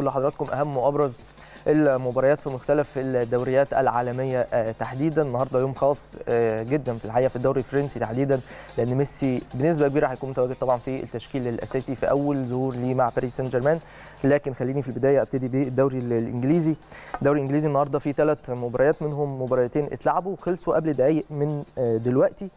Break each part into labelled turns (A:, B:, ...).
A: لحضراتكم اهم وابرز المباريات في مختلف الدوريات العالميه تحديدا النهارده يوم خاص جدا في الحقيقه في الدوري الفرنسي تحديدا لان ميسي بنسبه كبيره هيكون متواجد طبعا في التشكيل الاساسي في اول ظهور ليه مع باريس سان جيرمان لكن خليني في البدايه ابتدي بالدوري الانجليزي الدوري الانجليزي النهارده فيه ثلاث مباريات منهم مباراتين اتلعبوا وخلصوا قبل دقائق من دلوقتي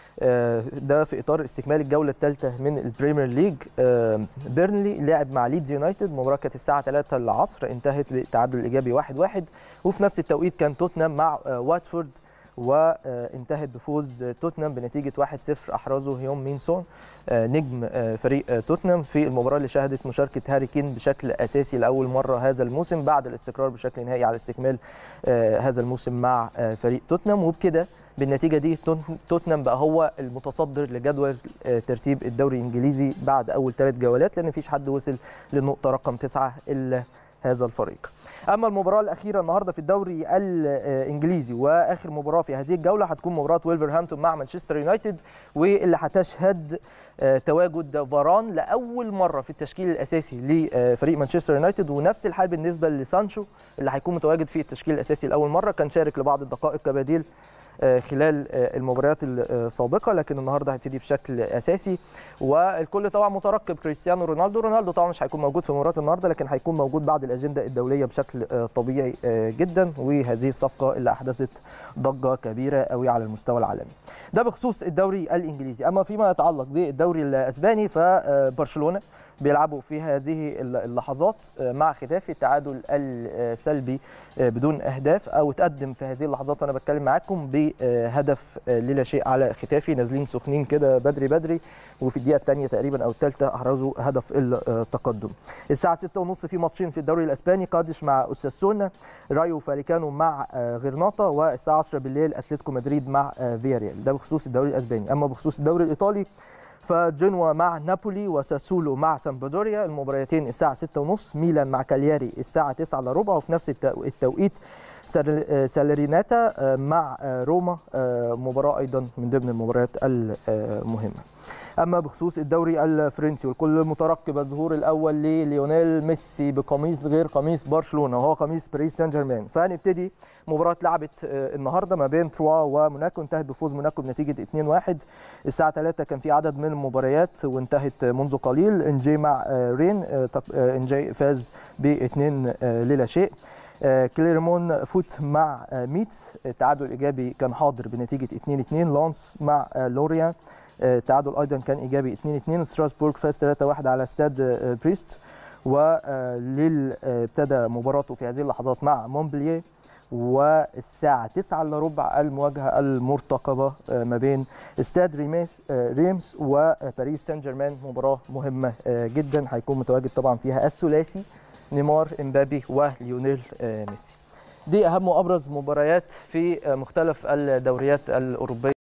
A: ده في اطار استكمال الجوله الثالثه من البريمير ليج بيرنلي لعب مع ليدز يونايتد مباراه كانت الساعه 3 العصر انتهت بالتعادل الايجابي 1-1 واحد واحد وفي نفس التوقيت كان توتنهام مع واتفورد وانتهت بفوز توتنهام بنتيجه 1-0 احرزه هيوم مينسون نجم فريق توتنهام في المباراه اللي شهدت مشاركه هاري كين بشكل اساسي لاول مره هذا الموسم بعد الاستقرار بشكل نهائي على استكمال هذا الموسم مع فريق توتنهام وبكده بالنتيجه دي توتنهام بقى هو المتصدر لجدول ترتيب الدوري الانجليزي بعد اول ثلاث جولات لان مفيش حد وصل للنقطه رقم تسعه الا هذا الفريق. اما المباراه الاخيره النهارده في الدوري الانجليزي واخر مباراه في هذه الجوله هتكون مباراه ويلفرهامبتون مع مانشستر يونايتد واللي هتشهد تواجد فاران لاول مره في التشكيل الاساسي لفريق مانشستر يونايتد ونفس الحال بالنسبه لسانشو اللي هيكون متواجد في التشكيل الاساسي لاول مره كان شارك لبعض الدقائق كبديل خلال المباريات السابقه لكن النهارده هيبتدي بشكل اساسي والكل طبعا مترقب كريستيانو رونالدو رونالدو طبعا مش هيكون موجود في مباراه النهارده لكن هيكون موجود بعد الاجنده الدوليه بشكل طبيعي جدا وهذه الصفقه اللي احدثت ضجه كبيره قوي على المستوى العالمي ده بخصوص الدوري الانجليزي اما فيما يتعلق بالدوري الاسباني فبرشلونه بيلعبوا في هذه اللحظات مع ختافي التعادل السلبي بدون اهداف او تقدم في هذه اللحظات وانا بتكلم معاكم بهدف للا شيء على ختافي نازلين سخنين كده بدري بدري وفي الدقيقه الثانيه تقريبا او الثالثه احرزوا هدف التقدم الساعه 6:30 في ماتشين في الدوري الاسباني قادش مع اوساسونا رايو فاليكانو مع غرناطه والساعه 10 بالليل اتلتيكو مدريد مع فياريال ده بخصوص الدوري الاسباني اما بخصوص الدوري الايطالي فجنوا مع نابولي وساسولو مع سامبدوريا المباراتين الساعة 6:30 ميلان مع كالياري الساعة 9 الا ربع وفي نفس التوقيت سالريناتا مع روما مباراة أيضا من ضمن المباريات المهمة اما بخصوص الدوري الفرنسي والكل مترقب الظهور الاول لليونيل ميسي بقميص غير قميص برشلونه وهو قميص باريس سان جيرمان فهنبتدي مباراه اتلعبت النهارده ما بين تروا وموناكو انتهت بفوز موناكو بنتيجه 2-1 الساعه 3 كان في عدد من المباريات وانتهت منذ قليل انجي مع رين انجي فاز ب 2 للا شيء كليرمون فوت مع ميتس التعادل الايجابي كان حاضر بنتيجه 2-2 لانس مع لوريان التعادل ايضا كان ايجابي 2-2 ستراسبورغ فاز 3-1 على استاد بريست وليل ابتدى مباراته في هذه اللحظات مع مونبلييه والساعة 9 الا ربع المواجهة المرتقبة ما بين استاد ريميس ريمس وباريس سان جيرمان مباراة مهمة جدا هيكون متواجد طبعا فيها الثلاثي نيمار امبابي وليونيل ميسي دي اهم وابرز مباريات في مختلف الدوريات الاوروبيه